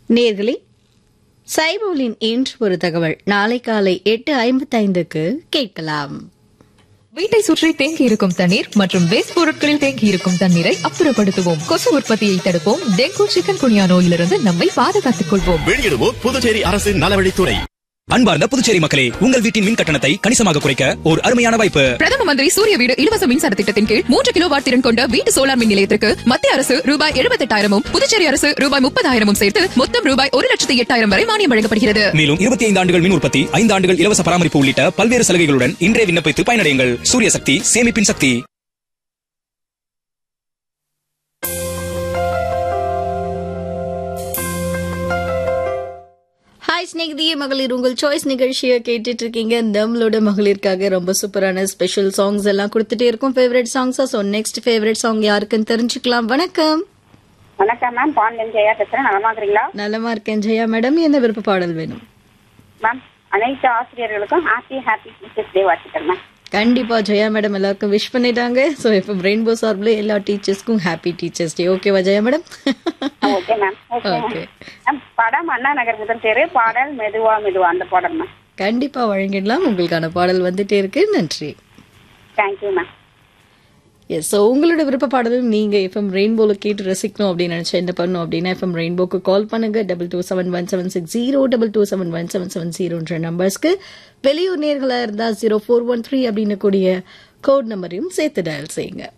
நேர்களே சைபோலின் இன்று ஒரு தகவல் நாளை காலை எட்டு ஐம்பத்தைந்துக்கு கேட்கலாம் வீட்டை சுற்றி தேங்கி இருக்கும் தண்ணீர் மற்றும் வேஸ்ட் பொருட்களில் தேங்கி இருக்கும் தண்ணீரை அப்புறப்படுத்துவோம் கொசு உற்பத்தியை தடுப்போம் டெங்கு சிக்கன் குனியா நோயிலிருந்து நம்மை பாதுகாத்துக் கொள்வோம் வெளியிடுவோம் புதுச்சேரி அரசின் நலவழித்துறை அன்பார்ந்த புதுச்சேரி மக்களே உங்கள் வீட்டின் மின் கட்டணத்தை கணிசமாக குறைக்க ஒரு அருமையான வாய்ப்பு பிரதம மந்திரி சூரிய வீடு இலவச மின்சார திட்டத்தின் கீழ் மூன்று கிலோ வாட் திறன் கொண்ட வீட்டு சோலார் மின் நிலையத்திற்கு மத்திய அரசு ரூபாய் எழுபத்தெட்டாயிரமும் புதுச்சேரி அரசு ரூபாய் முப்பதாயிரமும் சேர்த்து மொத்தம் ரூபாய் ஒரு லட்சத்தி எட்டாயிரம் வரை மானியம் வழங்கப்படுகிறது மேலும் இருபத்தி ஐந்து ஆண்டுகள் மின் உற்பத்தி ஐந்து ஆண்டுகள் இலவச பராமரிப்பு உள்ளிட்ட பல்வேறு சலுகைகளுடன் இன்றே விண்ணப்பித்து பயனடையுங்கள் சூரிய சக்தி சேமிப்பின் சக்தி ஹாய் ஸ்நேகிதிய மகளிர் உங்கள் சாய்ஸ் நிகழ்ச்சியை கேட்டுட்டு இருக்கீங்க நம்மளோட மகளிருக்காக ரொம்ப சூப்பரான ஸ்பெஷல் சாங்ஸ் எல்லாம் கொடுத்துட்டே இருக்கோம் ஃபேவரட் சாங்ஸா ஸோ நெக்ஸ்ட் ஃபேவரட் சாங் யாருக்குன்னு தெரிஞ்சுக்கலாம் வணக்கம் வணக்கம் மேம் பாண்டியன் ஜெயா பேசுறேன் நலமா இருக்கிறீங்களா நலமா இருக்கேன் ஜெயா மேடம் என்ன விருப்ப பாடல் வேணும் மேம் அனைத்து ஆசிரியர்களுக்கும் ஹாப்பி ஹாப்பி டீச்சர்ஸ் டே வாழ்த்துக்கள் மேம் கண்டிப்பா ஜெயா மேடம் எல்லாருக்கும் விஷ் பண்ணிட்டாங்க ஸோ இப்போ ரெயின்போ சார்பில் எல்லா டீச்சர்ஸ்க்கும் ஹாப்பி டீச்சர்ஸ் டே ஓகேவா Jaya madam okay ma'am okay okay ma'am படம் அண்ணா நகர் முதல் தேரு பாடல் மெதுவா மெதுவா அந்த பாடல் மேம் கண்டிப்பா வழங்கிடலாம் உங்களுக்கான பாடல் வந்துட்டே இருக்கு நன்றி தேங்க்யூ மேம் எஸ் ஸோ உங்களோட விருப்ப பாடலும் நீங்க எஃப்எம் ரெயின்போல கேட்டு ரசிக்கணும் அப்படின்னு நினைச்சா என்ன பண்ணணும் அப்படின்னா எஃப்எம் ரெயின்போக்கு கால் பண்ணுங்க double two seven one seven six zero double two seven one seven seven ஜீரோன்ற நம்பர்ஸ்க்கு வெளியூர் நேர்களா இருந்தா ஜீரோ ஃபோர் ஒன் த்ரீ அப்படின்னு கூடிய கோட் நம்பரையும் சேர்த்து டயல் செய்யுங்க